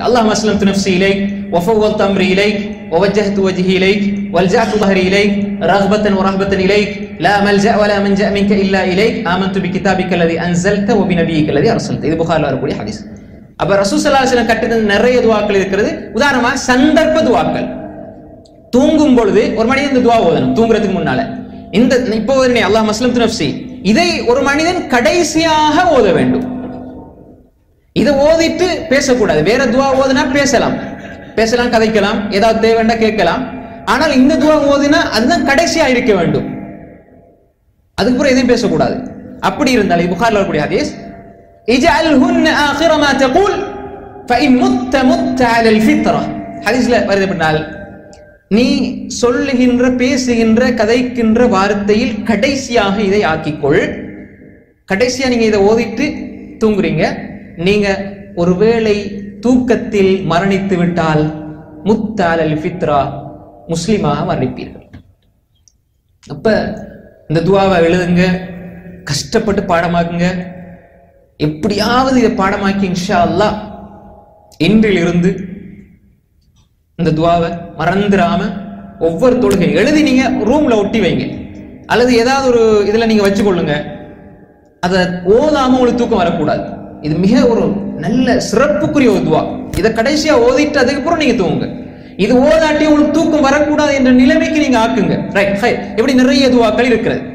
اللهم اسلمت نفسي اليك وفوضت امري اليك ووجهت وجهي اليك والجأت ظهري اليك رغبة ورهبة اليك لا ملجأ ولا منجأ منك الا اليك آمنت بكتابك الذي انزلت وبنبيك الذي ارسلت இது புகாரில் வரக்கூடிய ஹதீஸ் அப்ப ரசூல் ஸல்லல்லாஹு அலைஹி வஸல்லம் கட்டின நிறைய துவாக்கள் இருக்கிறது உதாரணமா சந்தர்ப்ப துவாக்கள் தூங்கும் பொழுது ஒரு மனிதன் இந்த துவா ஓதணும் தூங்குறதுக்கு முன்னால இந்த இப்போ ஓதுனே அல்லாஹ் மஸ்லம் நஃப்சி இதை ஒரு மனிதன் கடைசியாக ஓத வேண்டும் இதை ஓதிட்டு பேசக்கூடாது வேற துவா ஓதுனா பேசலாம் பேசலாம் கதைக்கலாம் ஏதாவது தேவைன்னா கேட்கலாம் ஆனால் இந்த துவா ஓதினா அதுதான் கடைசியா இருக்க வேண்டும் அதுக்கு பிறகு எதையும் பேசக்கூடாது அப்படி இருந்தால் புகார்ல வரக்கூடிய ஹதீஸ் இஜஅல்ஹுன்ன ஆகிர மா தகூல் فإن مت مت على الفطرة ஹதீஸ்ல வருது எப்படினால் நீ சொல்லுகின்ற பேசுகின்ற கதைக்கின்ற வார்த்தையில் கடைசியாக இதை ஆக்கிக்கொள் கடைசியா நீங்க இதை ஓதிட்டு தூங்குறீங்க நீங்க ஒருவேளை தூக்கத்தில் மரணித்து விட்டால் முத்தாலல் ஃபித்ரா முஸ்லிமாக மரணிப்பீர்கள் அப்ப இந்த துவாவை எழுதுங்க கஷ்டப்பட்டு பாடமாக்குங்க எப்படியாவது இதை பாடமாக்கி இன்ஷா அல்லாஹ் இன்றிலிருந்து இந்த துவாவை மறந்துடாம ஒவ்வொரு தொழுகை எழுதி நீங்க ரூம்ல ஒட்டி வைங்க அல்லது ஏதாவது ஒரு இதுல நீங்க வச்சுக்கொள்ளுங்க அதை ஓதாம உங்களுக்கு தூக்கம் வரக்கூடாது இது மிக ஒரு நல்ல சிறப்புக்குரிய ஒரு துவா இதை கடைசியா ஓதிட்டு அதுக்கப்புறம் நீங்க தூங்குங்க இது ஓதாட்டி உங்களுக்கு தூக்கம் வரக்கூடாது என்ற நிலைமைக்கு நீங்க ஆக்குங்க ரைட் ஹை இப்படி நிறைய துவாக்கள் இருக்கிறது